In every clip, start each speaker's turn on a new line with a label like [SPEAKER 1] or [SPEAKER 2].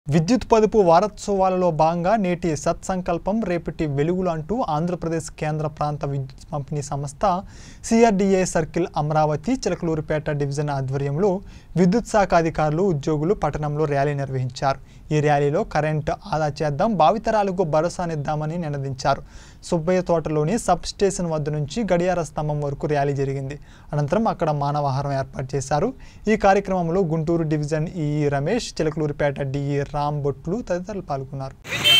[SPEAKER 1] విద్యుత్ పొదుపు వారోత్సవాలలో భాగంగా నేటి సత్సంకల్పం రేపటి వెలుగులు అంటూ ఆంధ్రప్రదేశ్ కేంద్ర ప్రాంత విద్యుత్ పంపిణీ సంస్థ CRDA circle Amaravati Chilakaluripet division ఆధ్వర్యంలో విద్యుత్ శాఖ అధికారులు ఉద్యోగులు పట్టణంలో ర్యాలీ నిర్వహించారు ఈ ర్యాలీలో కరెంటు ఆదా చేద్దాం భావితరాలకు భరోసానిద్దామని నినదించారు సుబ్బయ్య తోటలోని సబ్ స్టేషన్ వద్ద నుంచి గడియార స్తంభం వరకు ర్యాలీ జరిగింది అనంతరం అక్కడ మానవాహారం ఏర్పాటు చేశారు ఈ కార్యక్రమంలో Guntur division EE Ramesh Chilakaluripet DE Ram Botlu తదితరులు పాల్గొన్నారు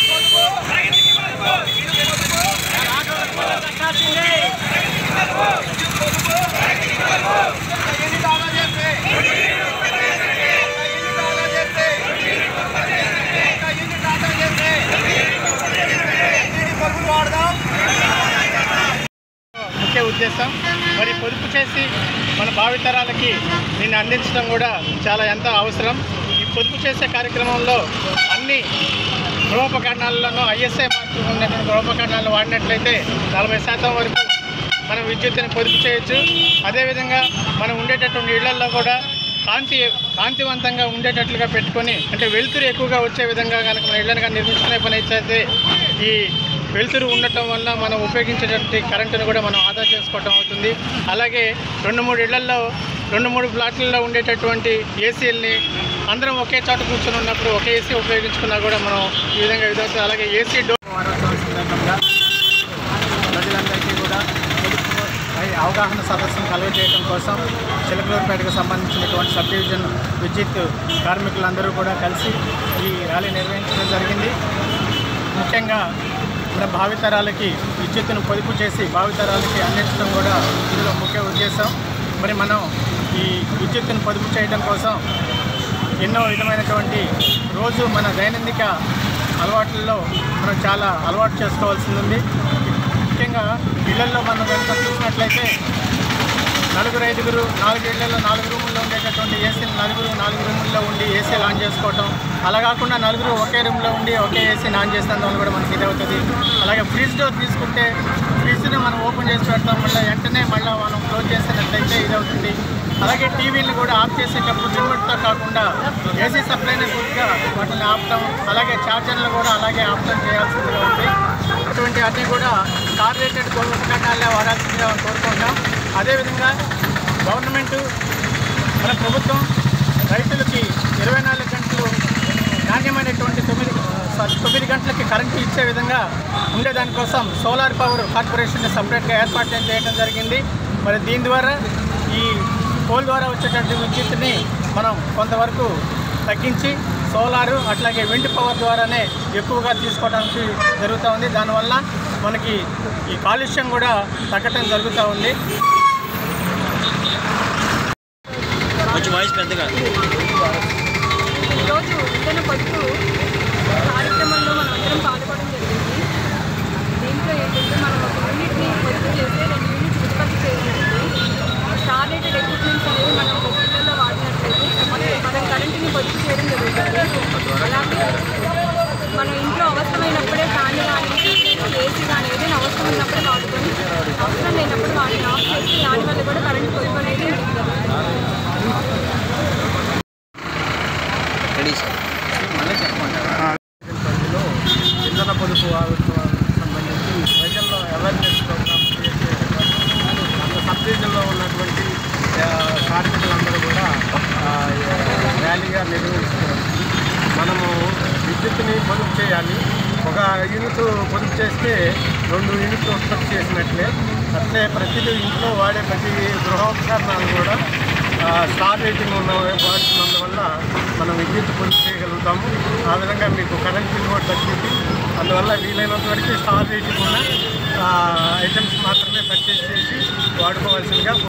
[SPEAKER 2] ముఖ్య ఉద్దేశం మరి పొదుపు చేసి మన భావితరాలకి దీన్ని అందించడం కూడా చాలా ఎంతో అవసరం ఈ పొదుపు చేసే కార్యక్రమంలో అన్ని గృహోపకరణాలను ఐఎస్ఐ మార్కులు ఉన్నటువంటి గృహోపకరణాలు వాడినట్లయితే నలభై శాతం వరకు మనం విద్యుత్తుని పొదుపు చేయొచ్చు అదేవిధంగా మనం ఉండేటటువంటి ఇళ్లలో కూడా కాంతి కాంతివంతంగా ఉండేటట్లుగా పెట్టుకొని అంటే వెలుతురు ఎక్కువగా వచ్చే విధంగా కనుక మన ఇళ్ళని కానీ నిర్మించుకునే పని అయితే ఈ వెలుతురు ఉండటం వల్ల మనం ఉపయోగించేటువంటి కరెంటును కూడా మనం ఆదా చేసుకోవటం అవుతుంది అలాగే రెండు మూడు ఇళ్లలో రెండు మూడు ప్లాట్లలో ఉండేటటువంటి ఏసీలని అందరం ఒకే చోట కూర్చొని ఉన్నప్పుడు ఒకే ఏసీ ఉపయోగించుకున్నా కూడా మనం ఈ విధంగా ఇదవుతుంది అలాగే ఏసీ డోర్ వారోత్సవం సందర్భంగా ప్రజలందరికీ కూడా పొదుపుపై అవగాహన సదస్సును కలుగజేయడం కోసం చిలకలూరుపేటకు సంబంధించినటువంటి సబ్ డివిజన్ విద్యుత్ కార్మికులందరూ కూడా కలిసి ఈ ర్యాలీ నిర్వహించడం జరిగింది ముఖ్యంగా మన భావితరాలకి విద్యుత్తును పొదుపు చేసి భావితరాలకి అందించడం కూడా ఇందులో ముఖ్య ఉద్దేశం మరి మనం ఈ విద్యుత్తును పొదుపు చేయడం కోసం ఎన్నో విధమైనటువంటి రోజు మన దైనందిక అలవాట్లలో మనం చాలా అలవాటు చేసుకోవాల్సి ఉంది ముఖ్యంగా ఇళ్లలో మనం కనుక చూసినట్లయితే నలుగురు ఐదుగురు నాలుగు ఇళ్లలో నాలుగు రూముల్లో ఉండేటటువంటి ఏసీని నలుగురు నాలుగు రూముల్లో ఉండి ఏసీలు ఆన్ చేసుకోవటం అలా కాకుండా నలుగురు ఒకే రూమ్లో ఉండి ఒకే ఏసీని ఆన్ చేసినందువల్ల కూడా మనకి ఇది అవుతుంది అలాగే ఫ్రిడ్జ్ డోర్ తీసుకుంటే ఫ్రిడ్జ్ని మనం ఓపెన్ చేసి పెడతాం మళ్ళీ వెంటనే మళ్ళీ మనం క్లోజ్ చేసినట్లయితే ఇది అవుతుంది అలాగే టీవీని కూడా ఆఫ్ చేసేటప్పుడు రిమోట్తో కాకుండా ఏసీ సప్లైని పూర్తిగా వాటిని ఆపటం అలాగే ఛార్జర్లు కూడా అలాగే ఆపటం చేయాల్సిందిగా ఉంది అటువంటి అన్నీ కూడా కార్పొరేటెడ్ ఉపకరణాలే వాడాల్సిందిగా కోరుకుంటాం అదేవిధంగా గవర్నమెంట్ మన ప్రభుత్వం రైతులకి ఇరవై నాలుగు గంటలు నాణ్యమైనటువంటి తొమ్మిది సారీ తొమ్మిది గంటలకి కరెంటు ఇచ్చే విధంగా ఉండేదానికోసం సోలార్ పవర్ కార్పొరేషన్ సపరేట్గా ఏర్పాటు చేయడం జరిగింది మరి దీని ద్వారా ఈ పోల్ ద్వారా వచ్చేటటువంటి విద్యుత్తుని మనం కొంతవరకు తగ్గించి సోలారు అట్లాగే విండ్ పవర్ ద్వారానే ఎక్కువగా తీసుకోవడానికి జరుగుతూ ఉంది దానివల్ల మనకి ఈ కాలుష్యం కూడా తగ్గటం జరుగుతూ ఉంది
[SPEAKER 3] కొంచెం వాయిస్ పెద్దగా
[SPEAKER 4] ఈరోజు ఇంధన పొదుపు కార్యక్రమంలో మనం అందరం పాల్గొనడం జరిగింది దీంట్లో ఏంటంటే మనం ఒక యూనిట్ని పొదుపు చేస్తే రెండు యూనిట్స్ ఉత్పత్తి చేయగలిగింది స్టార్ రేటెడ్ ఎక్విప్మెంట్స్ అనేది మనం పిల్లల్లో వాడినట్లయితే మనం కరెంటుని పొదుపు చేయడం జరుగుతుంది అలాగే మన ఇంట్లో అవసరమైనప్పుడే ఫ్యాన్ కానీ ఏసీ కానీ ఏదైనా అవసరం ఉన్నప్పుడే వాడుకొని అవసరం లేనప్పుడు వాటిని ఆఫ్ చేసి దానివల్ల కూడా కరెంట్ పొదుపు అనేది జరుగుతుంది
[SPEAKER 3] రెడీ సార్
[SPEAKER 2] పరిధిలో ఇంధన పొదుపు వారోత్సవాలకు సంబంధించి ప్రజల్లో అవేర్నెస్ ప్రోగ్రామ్ క్రియేట్ చేయడం కోసం అంత సబ్ డివిజన్లో ఉన్నటువంటి ఆ, కార్మికులందరూ కూడా ఆ, ర్యాలీగా నిర్వహిస్తున్నారు మనము విద్యుత్తుని పొదుపు చేయాలి ఒక యూనిట్ పొదుపు చేస్తే రెండు యూనిట్లు ఉత్పత్తి చేసినట్లే అట్లే ప్రతి ఇంట్లో వాడే ప్రతి గృహోపకరణాలు కూడా ఆ, స్టార్ రేటింగ్ ఉన్న వాడుతున్నందువల్ల మనం విద్యుత్ పొదుపు చేయగలుగుతాము ఆ విధంగా మీకు కరెంట్ బిల్ కూడా తగ్గింది అందువల్ల వీలైనంత వరకు స్టార్ రేటింగ్ ఉన్న ఐటమ్స్ మాత్రమే పర్చేస్ చేసి వాడుకోవాల్సిందిగా